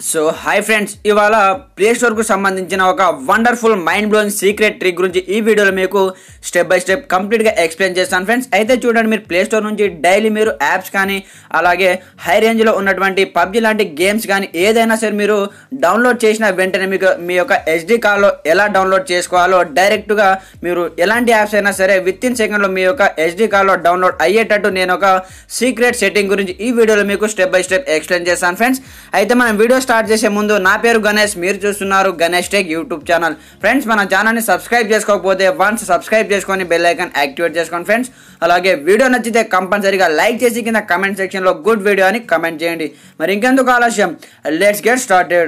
so hi friends ఇవాళ play స్టోర్కు సంబంధించిన ఒక wonderful mind blowing secret trick గురించి ఈ వీడియోలో మీకు స్టెప్ బై స్టెప్ కంప్లీట్గా ఎక్స్ప్లెయిన్ చేస్తాను ఫ్రెండ్స్ అయితే చూడండి మీరు ప్లే స్టోర్ నుంచి డైలీ మీరు యాప్స్ కానీ అలాగే హై రేంజ్లో ఉన్నటువంటి పబ్జి లాంటి గేమ్స్ కానీ ఏదైనా సరే మీరు డౌన్లోడ్ చేసిన వెంటనే మీకు మీ యొక్క ఎస్డి కార్డ్లో ఎలా డౌన్లోడ్ చేసుకోవాలో డైరెక్ట్గా మీరు ఎలాంటి యాప్స్ అయినా సరే విత్ ఇన్ సెకండ్లో మీ యొక్క ఎస్డి కార్డ్లో డౌన్లోడ్ అయ్యేటట్టు నేను ఒక సీక్రెట్ సెట్టింగ్ గురించి ఈ వీడియోలో మీకు స్టెప్ బై స్టెప్ ఎక్స్ప్లెయిన్ చేస్తాను ఫ్రెండ్స్ అయితే మనం వీడియో స్టార్ట్ చేసే ముందు నా పేరు గణేష్ మీరు చూస్తున్నారు Ganesh tech YouTube channel friends మన ఛానల్ని సబ్స్క్రైబ్ చేసుకోకపోతే వన్స్ సబ్స్క్రైబ్ చేసుకొని బెల్ ఐకాన్ యాక్టివేట్ చేసుకోండి ఫ్రెండ్స్ అలాగే వీడియో నచ్చితే కంపల్సరీగా లైక్ చేసి కింద కమెంట్ సెక్షన్లో గుడ్ వీడియో అని కమెంట్ చేయండి మరి ఇంకెందుకు ఆలస్యం let's get started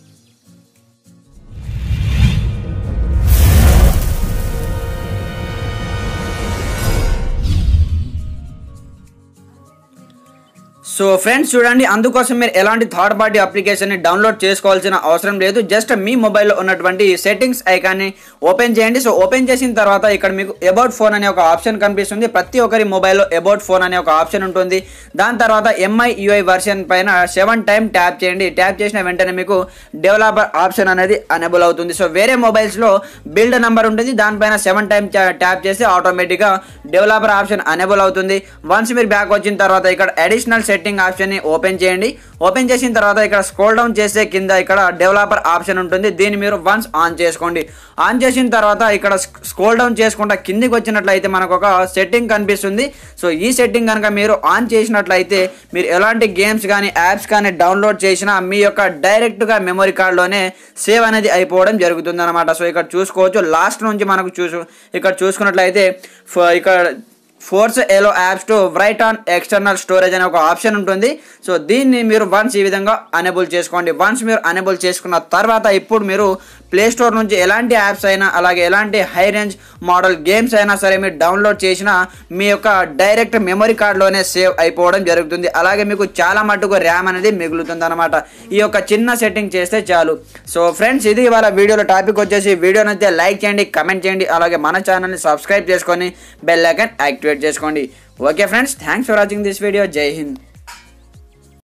so friends చూడండి అందుకోసం మీరు ఎలాంటి థర్డ్ పార్టీ అప్లికేషన్ని డౌన్లోడ్ చేసుకోవాల్సిన అవసరం లేదు జస్ట్ మీ మొబైల్లో ఉన్నటువంటి సెట్టింగ్స్ ఐకాన్ని ఓపెన్ చేయండి సో ఓపెన్ చేసిన తర్వాత ఇక్కడ మీకు అబౌట్ ఫోన్ అనే ఒక ఆప్షన్ కనిపిస్తుంది ప్రతి ఒక్కరి మొబైల్లో అబౌట్ ఫోన్ అనే ఒక ఆప్షన్ ఉంటుంది దాని తర్వాత ఎంఐ యూఐ వర్షన్ పైన సెవెన్ టైం ట్యాప్ చేయండి ట్యాప్ చేసిన వెంటనే మీకు డెవలపర్ ఆప్షన్ అనేది అనేబుల్ అవుతుంది సో వేరే మొబైల్స్లో బిల్డ్ నెంబర్ ఉంటుంది దానిపైన సెవెన్ టైం ట్యాప్ చేస్తే ఆటోమేటిక్గా డెవలపర్ ఆప్షన్ అనేబుల్ అవుతుంది వన్స్ మీరు బ్యాక్ వచ్చిన తర్వాత ఇక్కడ అడిషనల్ సెట్టింగ్ ఆప్షన్ని ఓపెన్ చేయండి ఓపెన్ చేసిన తర్వాత ఇక్కడ స్క్రోల్ డౌన్ చేసే కింద ఇక్కడ డెవలపర్ ఆప్షన్ ఉంటుంది దీన్ని మీరు వన్స్ ఆన్ చేసుకోండి ఆన్ చేసిన తర్వాత ఇక్కడ స్క్రోల్ డౌన్ చేసుకుంటా కిందికి వచ్చినట్లయితే మనకు ఒక సెట్టింగ్ కనిపిస్తుంది సో ఈ సెట్టింగ్ కనుక మీరు ఆన్ చేసినట్లయితే మీరు ఎలాంటి గేమ్స్ కానీ యాప్స్ కానీ డౌన్లోడ్ చేసినా మీ యొక్క డైరెక్ట్గా మెమరీ కార్డ్లోనే సేవ్ అనేది అయిపోవడం జరుగుతుంది అనమాట సో ఇక్కడ చూసుకోవచ్చు లాస్ట్ నుంచి మనకు చూసు ఇక్కడ చూసుకున్నట్లయితే ఫ- ఇక్కడ force allow apps to write on external storage అనే ఒక ఆప్షన్ ఉంటుంది సో దీన్ని మీరు వన్స్ ఈ విధంగా అనేబుల్ చేసుకోండి వన్స్ మీరు అనేబుల్ చేసుకున్న తర్వాత ఇప్పుడు మీరు ప్లే స్టోర్ నుంచి ఎలాంటి యాప్స్ అయినా అలాగే ఎలాంటి హై రేంజ్ మోడల్ గేమ్స్ అయినా సరే మీరు డౌన్లోడ్ చేసినా మీ యొక్క డైరెక్ట్ మెమరీ కార్డ్లోనే సేవ్ అయిపోవడం జరుగుతుంది అలాగే మీకు చాలా మట్టుకు ర్యామ్ అనేది మిగులుతుంది అనమాట ఈ యొక్క చిన్న సెట్టింగ్ చేస్తే చాలు సో ఫ్రెండ్స్ ఇది ఇవాళ వీడియోలో టాపిక్ వచ్చేసి వీడియో నచ్చితే లైక్ చేయండి కమెంట్ చేయండి అలాగే మన ఛానల్ని సబ్స్క్రైబ్ చేసుకొని బెల్ ఐకాన్ యాక్టివేట్ చేసుకోండి okay friends thanks for watching this video జై హింద్